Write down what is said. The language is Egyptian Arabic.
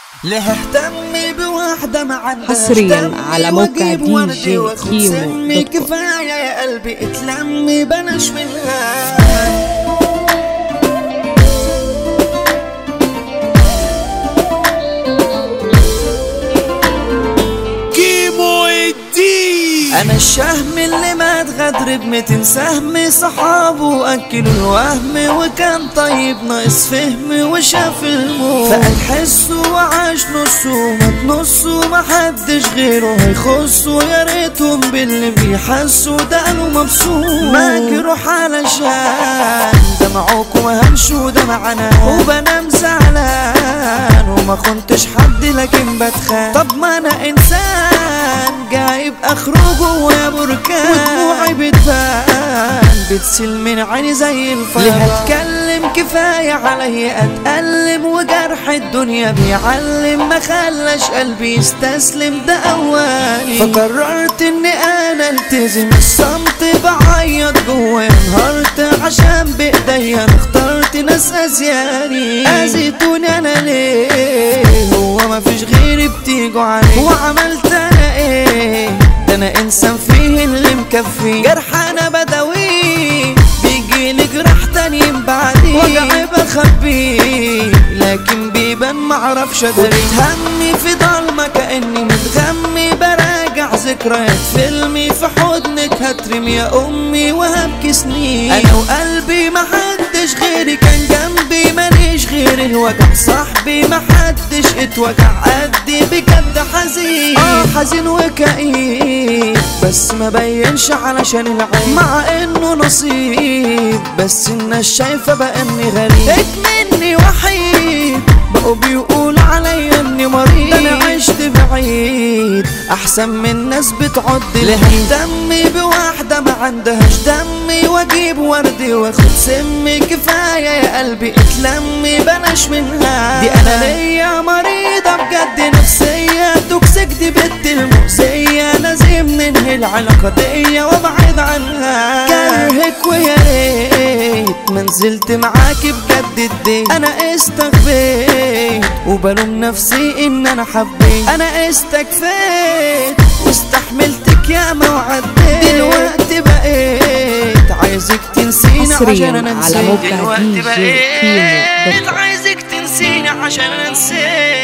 ليه اهتم بواحدة ما عندهاش حصرياً دم على موقع وأجيب دي وردي جي وآخد كيمو سمي دوت كوم. كفاية يا قلبي اتلمي بلاش منها كيمو الدين انا الشهم اللي مات غدر بمتين سهم صحابه اكلوا الوهم وكان طيب ناقص فهم وشاف الموت فقال حسه وعاش نصه مات نصه ما حدش غيره هيخصه يا ريتهم باللي بيحسوا ده قالوا مبسوط ما جروح علشان دمعوكم وهمشوا دمعنا وبنام زعلان وما كنتش حد لكن بتخان طب ما انا انسان جايب اخره جوا بركان ودموعي بتبان بتسيل من عيني زي الفيضان ليه اتكلم كفايه عليا اتألم وجرح الدنيا بيعلم ما خلاش قلبي يستسلم ده اواني فقررت اني انا التزم الصمت بعيط جوا انهارت عشان بايديا انا اخترت ناس ازياني اذيتوني انا ليه هو ما فيش غيري بتيجوا عليه وعملت انا ايه ده انا انسان فيه اللي مكفي جرح انا بداويه بيجي لي جراح تاني بعدي وجعي بخبيه لكن بيبان معرفش ادري همي في ضلمة كاني متغمي براجع ذكريات فيلمي في حضنك هترمي يا امي وهبكي سنين انا وقلبي ما حدش غيري كان جنبي ماليش غير الوجع صاحبي ما حدش اتوجع قدي بجد حزين اه حزين وكئيب بس ما بينش علشان العين مع انه نصيب بس الناس شايفه بقى اني غريب اكمني وحيد بقوا بيقولوا عليا اني مريض ده انا عشت بعيد احسن من ناس بتعد ليه دمي بواحده ما عندهاش دمي واجيب وردي واخد سمي كفايه يا قلبي اتلمي بلاش منها دي انا ليا مريضه بجد نفسيه توكسيك دي بنت المؤذيه لازم ننهي العلاقه دي وابعد عنها كرهك ويا ريت ما نزلت معاكي بجد الدين انا استغبيت وبلوم نفسي ان انا حبيت انا استكفيت واستحملتك يا ما وعديت دلوقتي بقيت عايزك تنسيني حصرياً عشان انا على نسيت موقع دلوقتي دي جي كيمو دوت بقيت كوم. عايزك تنسيني عشان انا نسيت